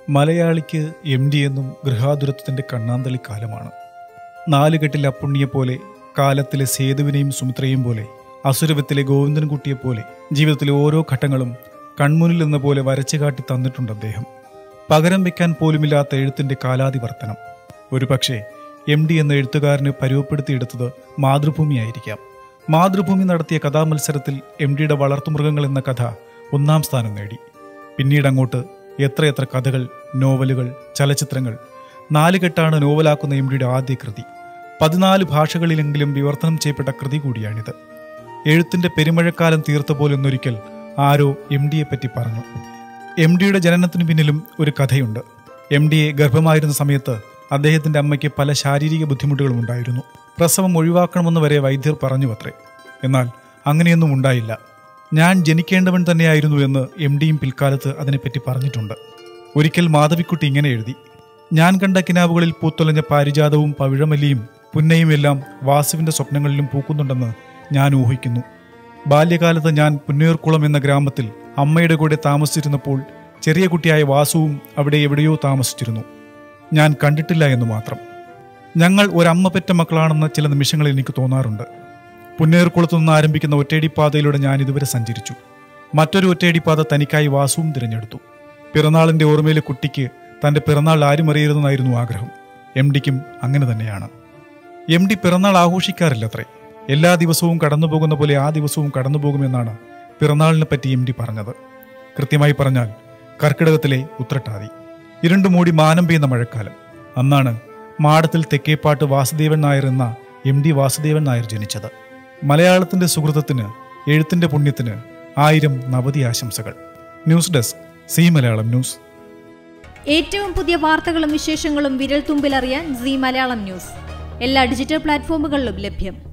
മലയാളിക്ക് M D എന്നും ഗൃഹാതുരത്വത്തിന്റെ കണ്ണാന്തളി കാലമാണ് നാലുകെട്ടിൽ അപ്പുണ്ണിയെപ്പോലെ കാലത്തിലെ സേതുവിനെയും സുമിത്രയും പോലെ അസുരവത്തിലെ ഗോവിന്ദൻകുട്ടിയെ പോലെ ജീവിതത്തിലെ ഓരോ ഘട്ടങ്ങളും കൺമുന്നിൽ എന്ന പോലെ വരച്ചു കാട്ടി തന്നിട്ടുണ്ട് അദ്ദേഹം പകരം വെക്കാൻ പോലുമില്ലാത്ത എഴുത്തിന്റെ കാലാതിവർത്തനം ഒരുപക്ഷെ എം ഡി എന്ന എഴുത്തുകാരന് പരുവപ്പെടുത്തിയെടുത്തത് മാതൃഭൂമിയായിരിക്കാം മാതൃഭൂമി നടത്തിയ കഥാമത്സരത്തിൽ എം ഡിയുടെ വളർത്തുമൃഗങ്ങൾ എന്ന കഥ ഒന്നാം സ്ഥാനം നേടി പിന്നീട് അങ്ങോട്ട് എത്രയെത്ര കഥകൾ നോവലുകൾ ചലച്ചിത്രങ്ങൾ നാലുകെട്ടാണ് നോവലാക്കുന്ന എം ഡിയുടെ ആദ്യ കൃതി പതിനാല് ഭാഷകളിലെങ്കിലും വിവർത്തനം ചെയ്യപ്പെട്ട കൃതി കൂടിയാണിത് എഴുത്തിന്റെ പെരുമഴക്കാലം തീർത്ത പോലൊന്നൊരിക്കൽ ആരോ എം ഡിയെ പറ്റി പറഞ്ഞു എം ഡിയുടെ ജനനത്തിനു പിന്നിലും ഒരു കഥയുണ്ട് എം ഡിയെ ഗർഭമായിരുന്ന സമയത്ത് അദ്ദേഹത്തിന്റെ അമ്മയ്ക്ക് പല ശാരീരിക ബുദ്ധിമുട്ടുകളും ഉണ്ടായിരുന്നു പ്രസവം ഒഴിവാക്കണമെന്ന് വരെ വൈദ്യർ പറഞ്ഞു അത്രേ എന്നാൽ അങ്ങനെയൊന്നും ഉണ്ടായില്ല ഞാൻ ജനിക്കേണ്ടവൻ തന്നെയായിരുന്നു എന്ന് എം ഡിയും പിൽക്കാലത്ത് അതിനെപ്പറ്റി പറഞ്ഞിട്ടുണ്ട് ഒരിക്കൽ മാധവിക്കുട്ടി ഇങ്ങനെ എഴുതി ഞാൻ കണ്ട കിനാവുകളിൽ പൂത്തൊലഞ്ഞ പാരിജാതവും പവിഴമല്ലിയും പുന്നയും എല്ലാം വാസുവിന്റെ സ്വപ്നങ്ങളിലും പൂക്കുന്നുണ്ടെന്ന് ഞാൻ ഊഹിക്കുന്നു ബാല്യകാലത്ത് ഞാൻ പുന്നയൂർക്കുളം എന്ന ഗ്രാമത്തിൽ അമ്മയുടെ കൂടെ താമസിച്ചിരുന്നപ്പോൾ ചെറിയ കുട്ടിയായ വാസുവും അവിടെ എവിടെയോ താമസിച്ചിരുന്നു ഞാൻ കണ്ടിട്ടില്ല എന്ന് മാത്രം ഞങ്ങൾ ഒരമ്മ പെറ്റ മക്കളാണെന്ന് ചില നിമിഷങ്ങളിൽ എനിക്ക് തോന്നാറുണ്ട് പുന്നേർക്കുളത്തു നിന്ന് ആരംഭിക്കുന്ന ഒറ്റയടിപ്പാതയിലൂടെ ഞാൻ ഇതുവരെ സഞ്ചരിച്ചു മറ്റൊരു ഒറ്റയടിപ്പാത തനിക്കായി വാസുവും തിരഞ്ഞെടുത്തു പിറന്നാളിന്റെ ഓർമ്മയിലെ കുട്ടിക്ക് തന്റെ പിറന്നാൾ ആരും അറിയരുതെന്നായിരുന്നു ആഗ്രഹം എം ഡിക്കും അങ്ങനെ തന്നെയാണ് എം ഡി പിറന്നാൾ ആഘോഷിക്കാറില്ലത്രേ എല്ലാ ദിവസവും കടന്നു പോകുന്ന പോലെ ആ ദിവസവും കടന്നു പോകുമെന്നാണ് പിറന്നാളിനെ പറ്റി എം ഡി പറഞ്ഞത് കൃത്യമായി പറഞ്ഞാൽ കർക്കിടകത്തിലെ ഉത്രട്ടാതി ഇരുണ്ടു മൂടി മാനം പെയ്യുന്ന മഴക്കാലം അന്നാണ് മാടത്തിൽ തെക്കേപ്പാട്ട് വാസുദേവൻ നായർ എന്ന എം ഡി വാസുദേവൻ നായർ ജനിച്ചത് മലയാളത്തിന്റെ സുഹൃത്തത്തിന് എഴുത്തിന്റെ പുണ്യത്തിന് ആയിരം നവതി ആശംസകൾ news desk Zee Malayalam news ഏറ്റവും പുതിയ വാർത്തകളും വിശേഷങ്ങളും വിരൽ തുമ്പിലറിയാൻ സി മലയാളം ന്യൂസ് എല്ലാ ഡിജിറ്റൽ പ്ലാറ്റ്ഫോമുകളിലും ലഭ്യം